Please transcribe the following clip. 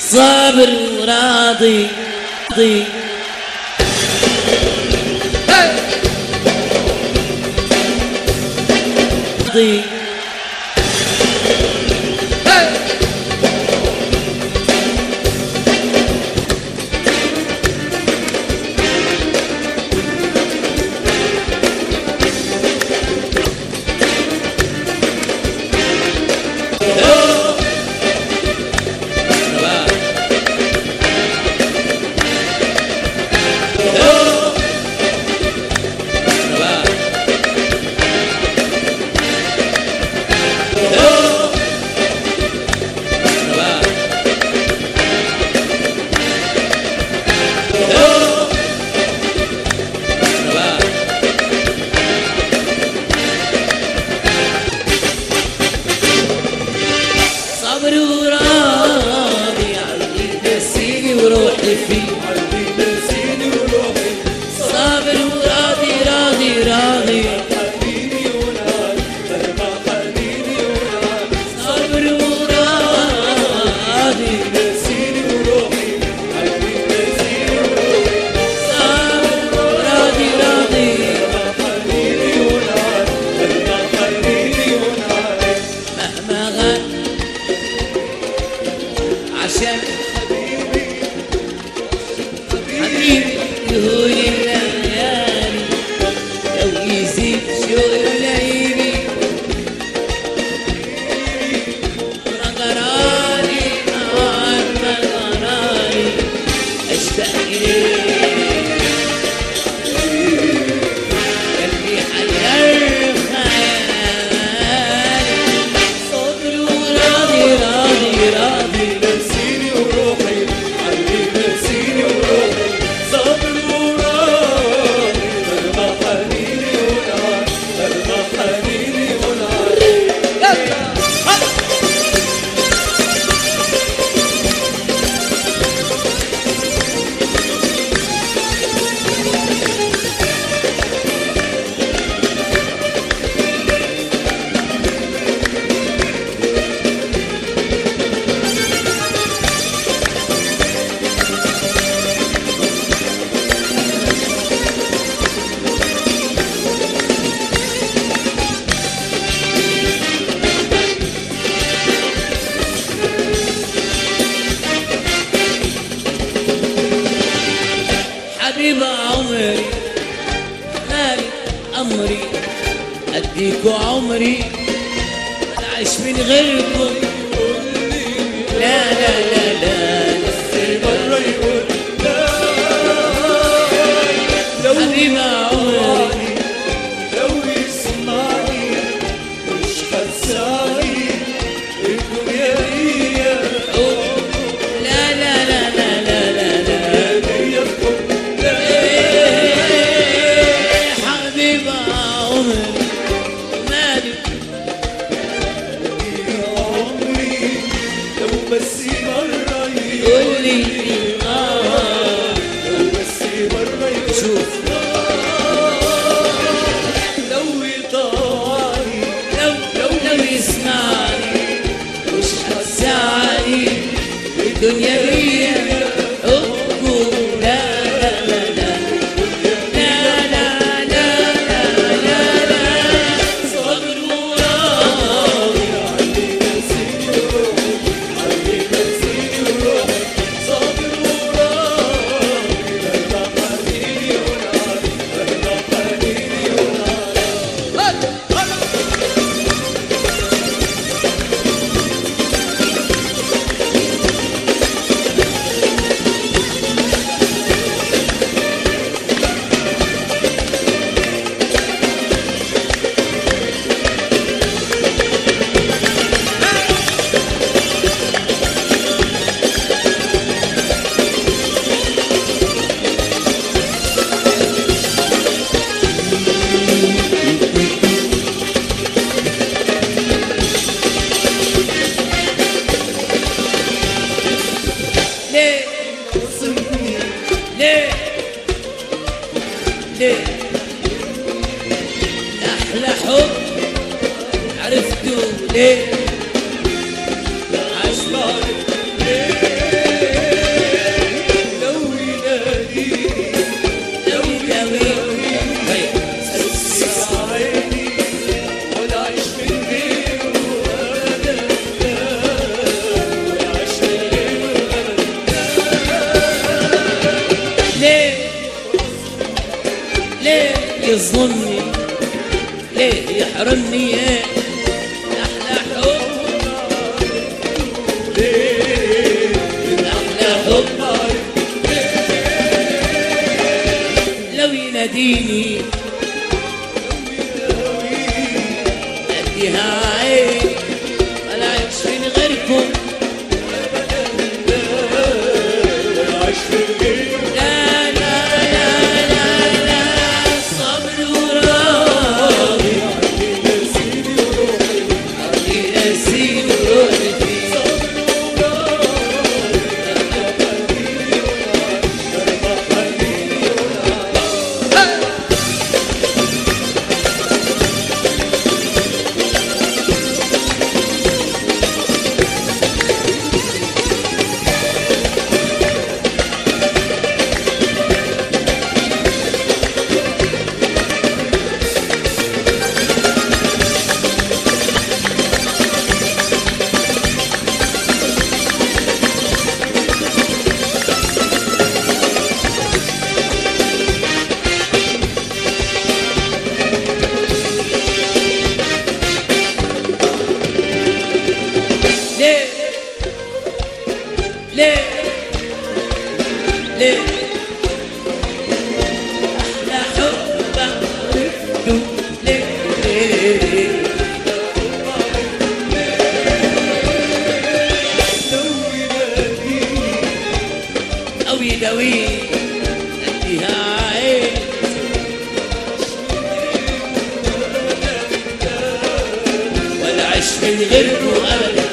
صابر وراضي راضي راضي صبر وراضي عندي نسيني وروحي فيه عندي نسيني وروحي صابر وراضي راضي راضي حنيني ونعاد ما حنيني ونعاد صبر وراضي نسيني وروحي عندي نسيني وروحي صابر وراضي راضي ما حنيني ونعاد ما حنيني ونعاد مهما غاب عشان حبيبي يهون الليالي لو يزيد شوق ليلي غراني آه غراني اشتاق اليك قلبي حير خيالي صبر وراضي راضي راضي نسيني وروحي عندي نسيني وروحي صبر وراضي ما حنيني ونعاد ما حنيني ونعاد حبيب عمري مالي أمري أديكوا عمري ما أعيش من غيركم لا لا لا لا مرة يقول لا لو حبيب عمري لو يسمعني مش هتساعي الدنيا هي لا لا لا لا لا لا لا هي لا حبيب عمري مالي يا عمري لو بس مرة قول لي يقول آه لو بس مرة يقول شوف لو يطاعني لو لو لو يسمعني مش هتساعدني الدنيا هي حبه لا لا لا لا لا لا لا لا لا لا صبر وراضي عندي نسيني وروحي عندي نسيني وروحي صابر وراضي لما حنيني ونعاد لما حنيني ونعاد ليه ليه ليه احلى حب عرفته ليه عشمان ليه يظلمني ليه يحرمني يا أحلى حب أحلى حب لو يناديني أديها عين ولا عيش من غيركم لا لا لا لا لا صبر وراضي ينسيني روحي ليه ليه ليه أحلى حب عرفته ليه ليه أو يداوي أديها عين ولا عيش من غيره أبدا